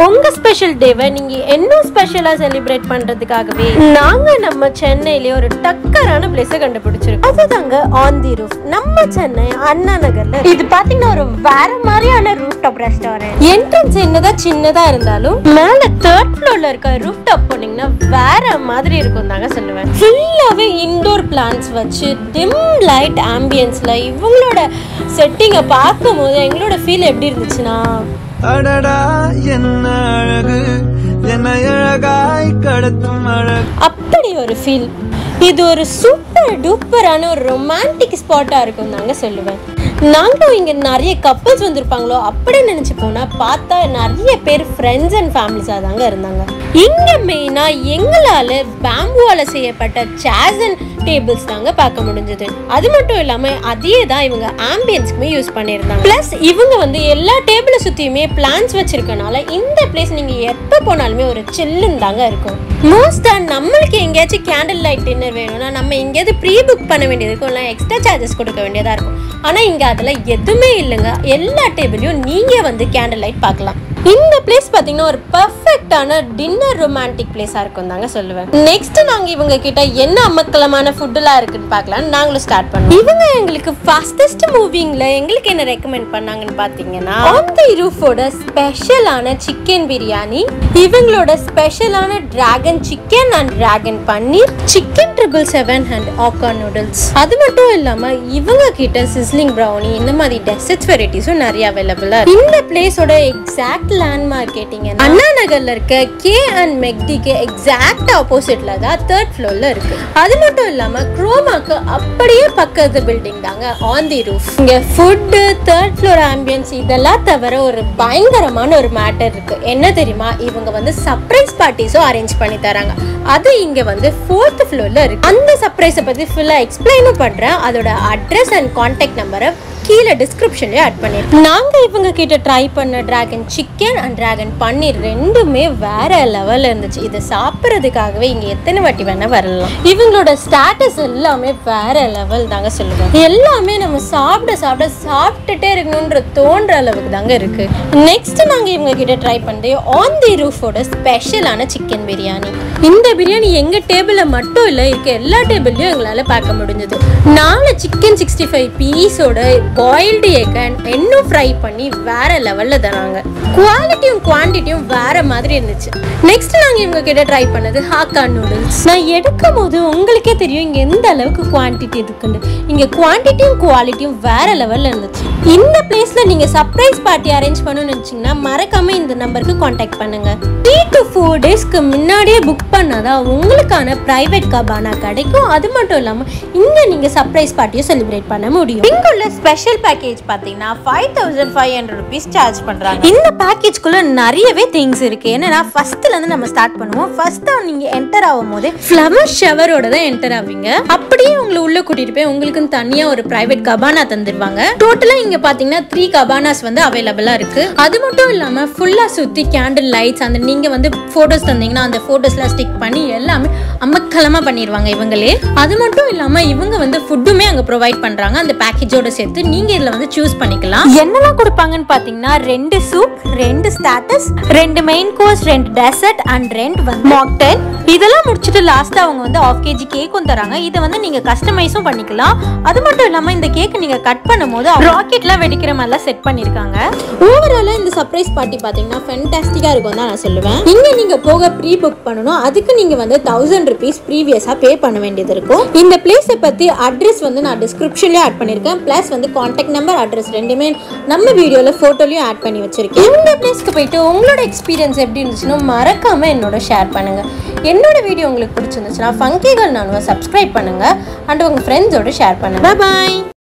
உங்க ஸ்பெஷல் டேவை நீங்க இன்னும் ஸ்பெஷலா செலிப்ரேட் பண்றதுக்காகவே நாங்க நம்ம சென்னையிலே ஒரு டக்கரான பிளேஸ கண்டுபிடிச்சிருக்கோம் அதுதாங்க ஆன் தி ரூஃப் நம்ம சென்னை அண்ணா நகர்ல இது பாத்தீங்கன்னா ஒரு வேற மாதிரியான ரூஃப் டாப் ரெஸ்டாரண்ட் என்ட்ரன்ஸ் என்னதான் சின்னதா இருந்தாலும் மேல தேர்ட் ஃப்ளோர்ல இருக்க ரூஃப் டாப் போனீங்கன்னா வேற மாதிரி இருக்கும் தாங்க சொல்லுவேன் ஃபுல்லாவே இன்டோர் பிளான்ஸ் வச்சு டிம் லைட் ஆம்பியன்ஸ்ல இவங்களோட செட்டிங்கை பார்க்கும்போது எங்களோட ஃபீல் எப்படி இருந்துச்சுன்னா அடடா என்ன அழகு என்னை அழகாய் கடத்தும் அழகு அப்படி ஒரு ஃபீல் இது ஒரு சூப்பர் டூப்பரான ஒரு ரொமான்டிக் ஸ்பாட்டாக இருக்கும் தாங்க சொல்லுவேன் நாங்களும் இங்கே நிறைய கப்பல்ஸ் வந்திருப்பாங்களோ அப்படி நினச்சி போனால் பார்த்தா நிறைய பேர் ஃப்ரெண்ட்ஸ் அண்ட் ஃபேமிலிஸாக தாங்க இருந்தாங்க இங்கே மெயினாக எங்களால் பேம்புவால் செய்யப்பட்ட சேர்ஸ் அண்ட் டேபிள்ஸ் தாங்க பார்க்க முடிஞ்சது அது மட்டும் இல்லாமல் அதே தான் இவங்க ஆம்பியன்ஸ்க்குமே யூஸ் பண்ணியிருந்தாங்க ப்ளஸ் இவங்க வந்து எல்லா டேபிளை சுற்றியுமே பிளான்ஸ் வச்சிருக்கனால இந்த பிளேஸ் நீங்கள் எப்போ போனாலுமே ஒரு சில்லுன்னு தாங்க இருக்கும் மோஸ்டா நம்மளுக்கு எங்கேயாச்சும் கேண்டில் லைட் டின்னர் வேணும்னா நம்ம எங்கேயாவது ப்ரீ புக் பண்ண வேண்டியது இருக்கும் இல்லை எக்ஸ்ட்ரா சார்ஜஸ் கொடுக்க வேண்டியதாக இருக்கும் ஆனால் இங்கே அதில் எதுவுமே இல்லைங்க எல்லா டேபிளையும் நீங்கள் வந்து கேண்டில் லைட் பார்க்கலாம் இந்த பிளேஸ் பார்த்தீங்கன்னா ஒரு பர்ஃபெக்டான டின்னர் ரொமான்டிக் பிளேஸாக இருக்கும் தாங்க சொல்லுவேன் நெக்ஸ்ட் நாங்கள் இவங்க கிட்ட என்ன அமக்கலமான ஃபுட்டுலாம் இருக்குன்னு பார்க்கலாம் நாங்களும் ஸ்டார்ட் பண்ணோம் இவங்க எங்களுக்கு ஃபாஸ்டஸ்ட் மூவிங்கில் எங்களுக்கு என்ன ரெக்கமெண்ட் பண்ணாங்கன்னு பார்த்தீங்கன்னா ஆன் தி ரூஃபோட ஸ்பெஷலான சிக்கன் பிரியாணி இவங்களோட ஸ்பெஷலான dragon chicken and dragon paneer chicken triple seven and hakka noodles அது மட்டும் இல்லாமல் இவங்க கிட்ட சிஸ்லிங் ப்ரௌனி இந்த மாதிரி டெசர்ட்ஸ் வெரைட்டிஸும் நிறைய அவைலபிளா இந்த பிளேஸோட எக்ஸாக்ட் லேண்ட்மார்க் கேட்டிங்கன்னா அண்ணா நகர்ல இருக்க கே அண்ட் மெக்டிக்கு எக்ஸாக்ட் ஆப்போசிட்ல தான் தேர்ட் ஃப்ளோர்ல இருக்கு அது மட்டும் இல்லாம குரோமாக்கு அப்படியே பக்கத்து பில்டிங் தாங்க ஆன் தி ரூஃப் இங்க ஃபுட்டு தேர்ட் ஃப்ளோர் ஆம்பியன்ஸ் இதெல்லாம் தவிர ஒரு பயங்கரமான ஒரு மேட்டர் இருக்கு என்ன தெரியுமா இவங்க வந்து சர்ப்ரைஸ் பார்ட்டிஸும் அரேஞ்ச் பண்ணி தராங்க அது இங்க வந்து ஃபோர்த் ஃப்ளோர்ல இருக்கு அந்த சர்ப்ரைஸை பத்தி ஃபுல்லா எக்ஸ்பிளைனும் பண்றேன் அதோட அட்ரஸ் அண்ட் கான்டாக்ட் நம்பரை கீழே டிஸ்கிரிப்ஷன்லேயே ஆட் பண்ணிருக்கோம் நாங்கள் இவங்க கிட்ட ட்ரை பண்ண dragon chicken and dragon paneer ரெண்டுமே வேற லெவலில் இருந்துச்சு இதை சாப்பிட்றதுக்காகவே இங்கே எத்தனை வாட்டி வேணால் வரலாம் இவங்களோட ஸ்டேட்டஸ் எல்லாமே வேற லெவல் தாங்க சொல்லுவேன் எல்லாமே நம்ம சாப்பிட சாப்பிட சாப்பிட்டுட்டே இருக்கணுன்ற தோன்ற அளவுக்கு தாங்க இருக்கு நெக்ஸ்ட் நாங்கள் இவங்க கிட்ட ட்ரை பண்ணது ஆன் தி ரூஃபோட ஸ்பெஷலான சிக்கன் பிரியாணி இந்த பிரியாணி எங்கள் டேபிளில் மட்டும் இல்லை இருக்க எல்லா டேபிள்லையும் எங்களால் பார்க்க முடிஞ்சது நாலு சிக்கன் சிக்ஸ்டி ஃபைவ் பீஸோட பாயில்டு எக் அண்ட் இன்னும் ஃப்ரை பண்ணி வேற லெவலில் தராங்க குவாலிட்டியும் குவான்டிட்டியும் வேற மாதிரி இருந்துச்சு நெக்ஸ்ட் நாங்கள் இவங்க கிட்ட ட்ரை பண்ணது ஹாக்கா நூடுல்ஸ் நான் எடுக்கும் போது உங்களுக்கே தெரியும் இங்கே எந்த அளவுக்கு குவான்டிட்டி இருக்குன்னு இங்கே குவான்டிட்டியும் குவாலிட்டியும் வேற லெவலில் இருந்துச்சு இந்த பிளேஸில் நீங்கள் சர்ப்ரைஸ் பார்ட்டி அரேஞ்ச் பண்ணணும்னு நினச்சிங்கன்னா மறக்காம இந்த நம்பருக்கு காண்டாக்ட் பண்ணுங்க த்ரீ டு ஃபோர் டேஸ்க்கு முன்னாடியே புக் பண்ணாதான் உங்களுக்கான ப்ரைவேட் கபானா கிடைக்கும் அது மட்டும் இல்லாமல் இங்கே நீங்கள் சர்ப்ரைஸ் பார்ட்டியும் செலிப்ரேட் பண்ண முடியும் இங்குள்ள ஸ்பெஷல் பேக்கேஜ் பார்த்தீங்கன்னா five thousand five hundred rupees charge பண்ணுறாங்க இந்த பேக்கேஜ்குள்ள நிறையவே திங்ஸ் இருக்கு என்னன்னா ஃபர்ஸ்ட்ல இருந்து நம்ம ஸ்டார்ட் பண்ணுவோம் ஃபர்ஸ்ட் தான் நீங்க என்டர் ஆகும் போது ஃப்ளவர் ஷவரோட தான் என்டர் ஆவீங்க அப்படியே உங்களை உள்ள கூட்டிட்டு போய் உங்களுக்கு தனியா ஒரு பிரைவேட் கபானா தந்துருவாங்க டோட்டலா இங்க பாத்தீங்கன்னா த்ரீ கபானாஸ் வந்து அவைலபிளா இருக்கு அது மட்டும் இல்லாம ஃபுல்லா சுத்தி கேண்டில் லைட்ஸ் அந்த நீங்க வந்து போட்டோஸ் தந்தீங்கன்னா அந்த போட்டோஸ்லாம் ஸ்டிக் பண்ணி எல்லாமே அமக்கலமா பண்ணிடுவாங்க இவங்களே அது மட்டும் இல்லாம இவங்க வந்து ஃபுட்டுமே அங்க ப்ரொவைட் பண்றாங்க அந்த பேக்கேஜோட சேர்த்து நீங்க இதுல வந்து சூஸ் பண்ணிக்கலாம் என்னெல்லாம் கொடுப்பாங்கன்னு பாத்தீங்கன்னா ரெண்டு சூப் ரெண்டு ஸ்டாட்டஸ் ரெண்டு மெயின் கோர்ஸ் ரெண்டு டெசர்ட் அண்ட் ரெண்டு வந்து மாக்டெயில் இதெல்லாம் முடிச்சுட்டு லாஸ்ட்டாக அவங்க வந்து ஆஃப் கேஜி கேக்கும் தராங்க இதை வந்து நீங்கள் கஸ்டமைஸும் பண்ணிக்கலாம் அது மட்டும் இல்லாமல் இந்த கேக்கு நீங்கள் கட் பண்ணும்போது ராக்கெட்லாம் வெடிக்கிற மாதிரிலாம் செட் பண்ணியிருக்காங்க ஓவராலாக இந்த சர்ப்ரைஸ் பார்ட்டி பார்த்தீங்கன்னா ஃபென்டாஸ்டிக்காக இருக்கும் தான் நான் சொல்லுவேன் இங்கே நீங்கள் போக ப்ரீ புக் பண்ணணும் அதுக்கு நீங்கள் வந்து தௌசண்ட் ருபீஸ் ப்ரீவியஸாக பே பண்ண வேண்டியது இருக்கும் இந்த பிளேஸை பற்றி அட்ரஸ் வந்து நான் டிஸ்கிரிப்ஷன்லேயே ஆட் பண்ணியிருக்கேன் ப்ளஸ் வந்து காண்டாக்ட் நம்பர் அட்ரஸ் ரெண்டுமே நம்ம வீடியோவில் ஃபோட்டோலையும் ஆட் பண்ணி வச்சிருக்கேன் இந்த பிளேஸ்க்கு போயிட்டு உங்களோட எக்ஸ்பீரியன்ஸ் எப்படி இருந்துச்சுன்னு மறக்காம என்னோட ஷேர் பண்ணுங்க என்னோட வீடியோ உங்களுக்கு பிடிச்சிருந்துச்சுன்னா ஃபங்கிகள் நான் சப்ஸ்கிரைப் பண்ணுங்க அண்ட் உங்க ஃப்ரெண்ட்ஸோட ஷேர் பண்ணுங்க பாய்